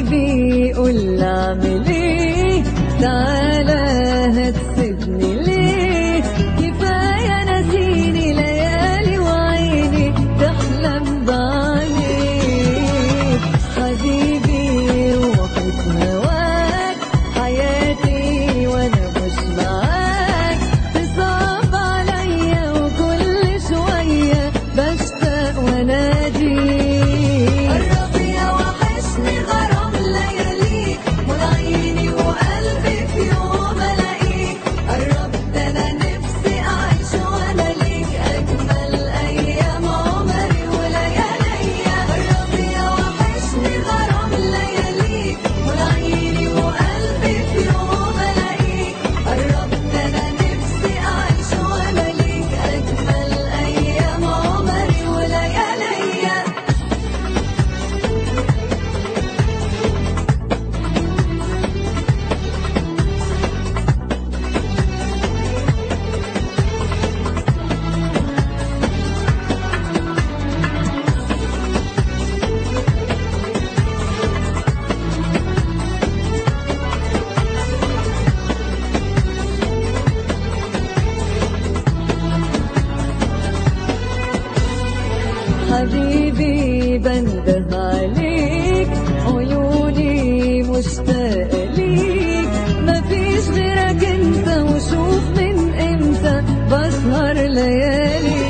حبيبي قول اعمل ايه تعالى هتسيبني ليه كفايه نسيني ليالي وعيني تحلم بعينيك حبيبي روحي في هواك حياتي وانا مش معاك تصعب عليا وكل شويه بشتاق واناديك قرب يا وحشني غرام لياليك والعيني وقلبي في يوم الاقيك قرب ده انا نفسي اعيش وانا ليك اجمل ايام عمري ولياليا قرب يا وحشني غرام لياليك والعيني وقلبي في يوم الاقيك قرب ده انا نفسي اعيش وانا ليك اجمل ايام عمري ولياليا حبيبي بنده عليك عيوني مشتاقة ليك مفيش غيرك انت وشوف من امتى بسهر ليالي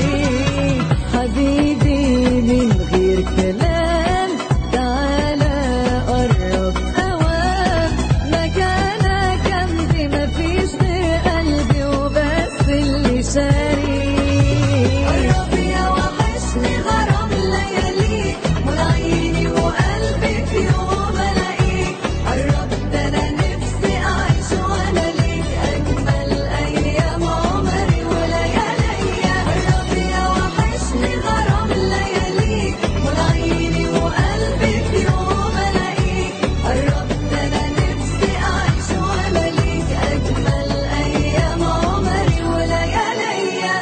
حبيبي من غير كلام تعالى قرب اوام مكانك جنبي مفيش غير قلبي وبس اللي شاري قرب يا وحشني غرام لياليك والعيني وقلبي في يوم الاقيك قرب ده انا نفسي اعيش وانا ليك اجمل ايام عمري ولياليا قرب يا وحشني غرام لياليك والعيني وقلبي في يوم الاقيك قرب ده انا نفسي اعيش وانا ليك اجمل ايام عمري ولياليا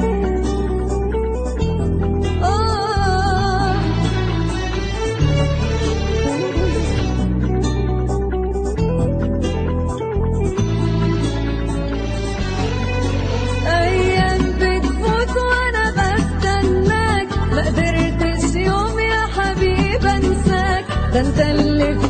آه أيام بتفوت وأنا بستناك ما قدرتش يوم يا حبيب أنساك ده أنت اللي في